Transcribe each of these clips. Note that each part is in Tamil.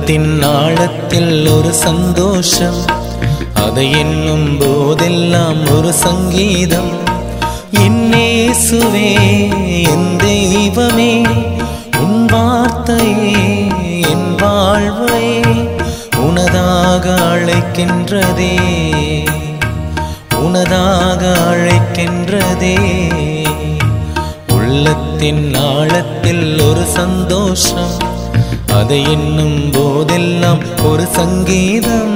உள்ளத்தின் ஆழத்தில் ஒரு சந்தோஷம் அதை எண்ணும் போதெல்லாம் ஒரு சங்கீதம் என்னேசுவே என் தெய்வமே உன் வார்த்தையே என் வாழ்வை உனதாக அழைக்கின்றதே உனதாக அழைக்கின்றதே உள்ளத்தின் ஆழத்தில் ஒரு சந்தோஷம் அதை எண்ணும் போதெல்லாம் ஒரு சங்கீதம்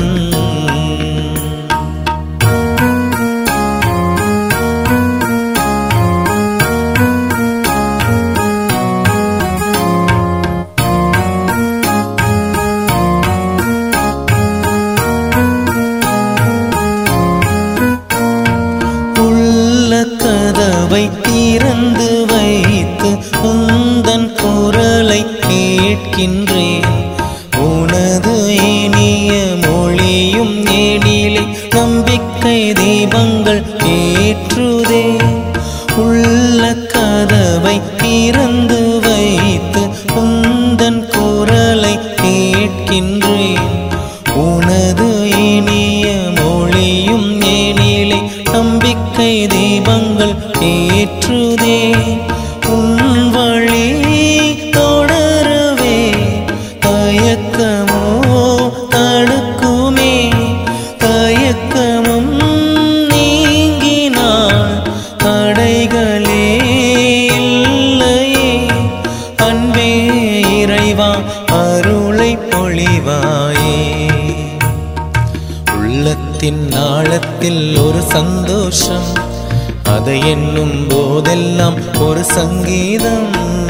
உள்ள கதவை திறந்து வைத்து உந்தன் குரலை கேட்கின்றேன் உனது இனிய மொழியும் எழிலை நம்பிக்கை தீபங்கள் ஏற்றுதே உள்ள கதவை திறந்து வைத்து உந்தன் குரலை கேட்கின்றேன் உனது இனிய மொழியும் எழிலை நம்பிக்கை தீபங்கள் ஏற்றுதே உன் வழி தொடரவே தயக்கமோ தடுக்குமே தயக்கமும் நீங்கினால் தடைகளே இல்லையே அன்பே இறைவா அருளை பொழிவாயே உள்ளத்தின் ஆழத்தில் ஒரு சந்தோஷம் அதை எண்ணும் போதெல்லாம் ஒரு சங்கீதம்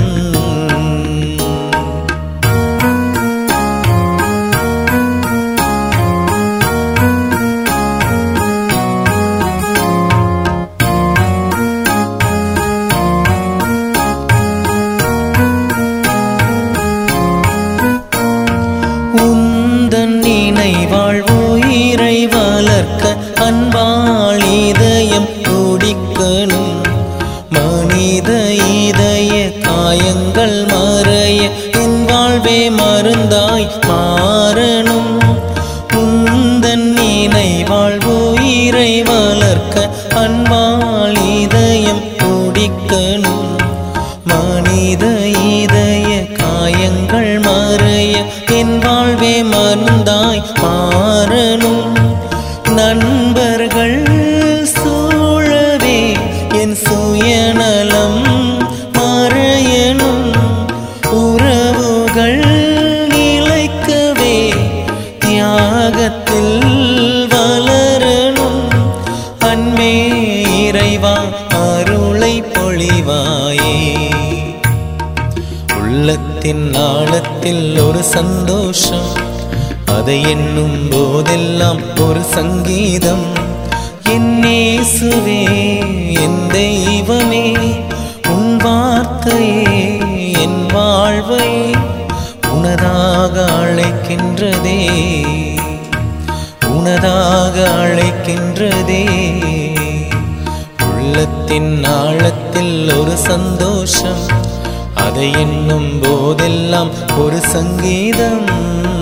உந்தன் நினைவாழ் உயிரை வளர்க்க அன்பாள் இதயம் துடிக்கணும் மனித இதய காயங்கள் மறைய என் வாழ்வே மருந்தாய் மாறணும் உந்தன் நினைவாழ் உயிரை வளர்க்க அன்பாள் இதயம் துடிக்கணும் மனித இதய காயங்கள் மறைய என் வாழ்வே மருந்தாய் மாறணும் நண்பர்கள் சூழவே என் சுயநலம் மறையணும் உறவுகள் நிலைக்கவே தியாகத்தில் வளரணும் அன்பே இறைவா அருளை பொழிவாயே உள்ளத்தின் ஆழத்தில் ஒரு சந்தோஷம் அதை எண்ணும் போதெல்லாம் ஒரு சங்கீதம் என்னேசுவே என் தெய்வமே உன் வார்த்தையே என் வாழ்வை உனதாக அழைக்கின்றதே உனதாக அழைக்கின்றதே உள்ளத்தின் ஆழத்தில் ஒரு சந்தோஷம் அதை எண்ணும் போதெல்லாம் ஒரு சங்கீதம்